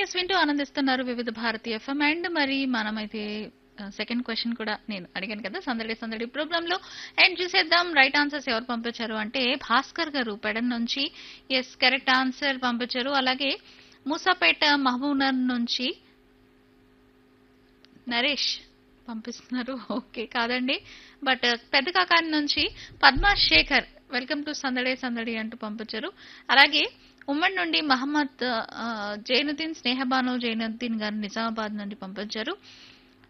yes వింటూ ఆనందిస్తున్నారు వివిధ భారతీయ ఎఫ్ఎం అండ్ మరి మనమైతే సెకండ్ క్వశ్చన్ కూడా నేను అడిగాను కదా సందడి సందడి ప్రోగ్రామ్ లో అండ్ చూసేద్దాం రైట్ ఆన్సర్స్ ఎవరు పంపించారు అంటే భాస్కర్ గారు పెడన్ నుంచి ఎస్ కరెక్ట్ ఆన్సర్ పంపించారు అలాగే మూసాపేట మహబూబ్నగర్ నుంచి నరేష్ పంపిస్తున్నారు ఓకే కాదండి బట్ పెద్ద కాకాని నుంచి పద్మా శేఖర్ వెల్కమ్ టు సందడే సందడి అంటూ పంపించారు అలాగే ఉమ్మడి నుండి మహమ్మద్ ఆ, జైనుద్దీన్ స్నేహబాను జైనుద్దీన్ గారు నిజామాబాద్ నుండి పంపించారు